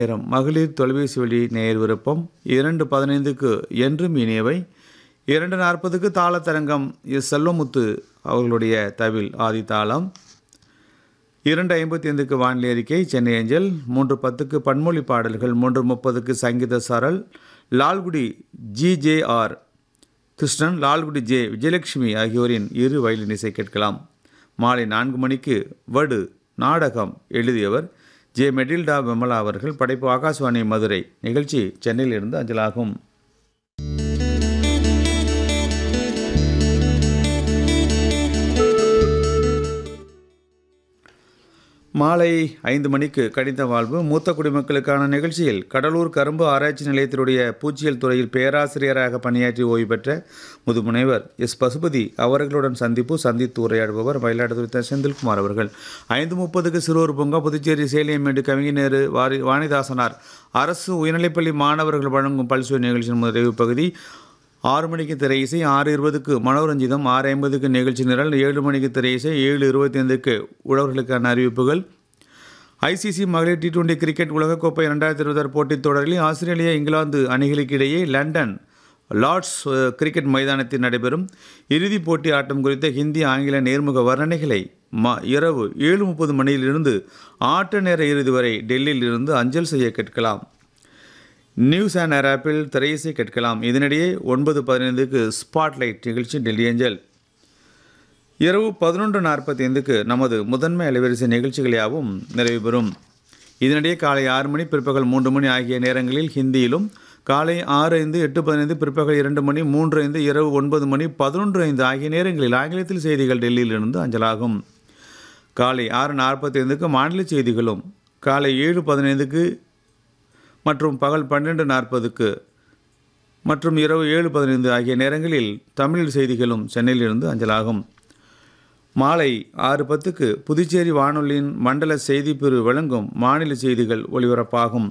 நேரம் மகளிர் தொலைபேசி வழி நேர் விருப்பம் இரண்டு பதினைந்துக்கு என்றும் இனியவை இரண்டு நாற்பதுக்கு தாளத்தரங்கம் எஸ் செல்வமுத்து அவர்களுடைய தவில் ஆதித்தாளம் இரண்டு ஐம்பத்தி ஐந்துக்கு வானிலை அறிக்கை சென்னை ஏஞ்சல் மூன்று பத்துக்கு பன்மொழி பாடல்கள் மூன்று முப்பதுக்கு சங்கீத சாரல் லால்குடி ஜிஜேஆர் கிருஷ்ணன் லால்குடி ஜே விஜயலட்சுமி ஆகியோரின் இரு வயலின் இசை கேட்கலாம் மாலை நான்கு மணிக்கு வடு நாடகம் எழுதியவர் ஜே மெடில்டா விமலா அவர்கள் படைப்பு ஆகாஷ்வாணி மதுரை நிகழ்ச்சி சென்னையிலிருந்து அஞ்சலாகும் மாலை ஐந்து மணிக்கு கடித வாழ்வு மூத்த குடிமக்களுக்கான நிகழ்ச்சியில் கடலூர் கரும்பு ஆராய்ச்சி நிலையத்தினுடைய பூச்சியல் துறையில் பேராசிரியராக பணியாற்றி ஓய்வு பெற்ற முதுமுனைவர் எஸ் பசுபதி அவர்களுடன் சந்திப்பு சந்தித்து உரையாடுபவர் மயிலாடுதுறை செந்தில்குமார் அவர்கள் ஐந்து முப்பதுக்கு சிறுவர் பூங்கா புதுச்சேரி சேலியமேடு கவிஞர் வாரி வாணிதாசனார் அரசு உயர்நிலைப்பள்ளி மாணவர்கள் வழங்கும் பல்சுவை நிகழ்ச்சியின் நிறைவு பகுதி ஆறு மணிக்கு திரை இசை ஆறு இருபதுக்கு மனோரஞ்சிதம் ஆறு ஐம்பதுக்கு நிகழ்ச்சி நிரல் ஏழு மணிக்கு திரை இசை ஏழு இருபத்தி ஐந்துக்கு உழவர்களுக்கான அறிவிப்புகள் ஐசிசி மகளிர் டி டுவெண்டி கிரிக்கெட் உலகக்கோப்பை இரண்டாயிரத்தி இருபத்தாறு போட்டித் தொடரில் ஆஸ்திரேலியா இங்கிலாந்து அணிகளுக்கு இடையே லண்டன் லார்ட்ஸ் அஹ், கிரிக்கெட் மைதானத்தில் நடைபெறும் இறுதிப் போட்டி ஆட்டம் குறித்த ஹிந்தி ஆங்கில நேர்முக வர்ணனைகளை ம இரவு ஏழு முப்பது மணியிலிருந்து ஆட்ட நேர இறுதி வரை டெல்லியில் இருந்து அஞ்சல் செய்ய கேட்கலாம் நியூஸ் அண்ட் ஏர் ஆப்பில் திரையிசை கேட்கலாம் இதனிடையே ஒன்பது பதினைந்துக்கு ஸ்பாட்லைட் நிகழ்ச்சி டெல்லி ஏஞ்சல் இரவு பதினொன்று நாற்பத்தி ஐந்துக்கு நமது முதன்மை அலைவரிசை நிகழ்ச்சிகள் யாவும் நிறைவு பெறும் இதனிடையே காலை ஆறு மணி பிற்பகல் மூன்று மணி ஆகிய நேரங்களில் ஹிந்தியிலும் காலை ஆறு ஐந்து எட்டு பதினைந்து பிற்பகல் இரண்டு மணி மூன்று ஐந்து இரவு ஒன்பது மணி பதினொன்று ஐந்து ஆகிய நேரங்களில் ஆங்கிலத்தில் செய்திகள் டெல்லியிலிருந்து அஞ்சலாகும் காலை ஆறு நாற்பத்தி ஐந்துக்கு மாநில செய்திகளும் காலை ஏழு பதினைந்துக்கு மற்றும் பகல் பன்னெண்டு நாற்பதுக்கு மற்றும் இரவு ஏழு பதினைந்து ஆகிய நேரங்களில் தமிழ் செய்திகளும் சென்னையிலிருந்து அஞ்சலாகும் மாலை ஆறு பத்துக்கு புதுச்சேரி வானொலியின் மண்டல செய்திப்பிரிவு வழங்கும் மாநில செய்திகள் ஒலிபரப்பாகும்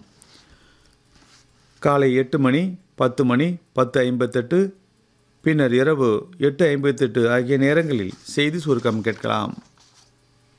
காலை எட்டு மணி பத்து மணி பத்து ஐம்பத்தெட்டு பின்னர் இரவு எட்டு ஐம்பத்தெட்டு ஆகிய நேரங்களில் செய்தி சுருக்கம் கேட்கலாம்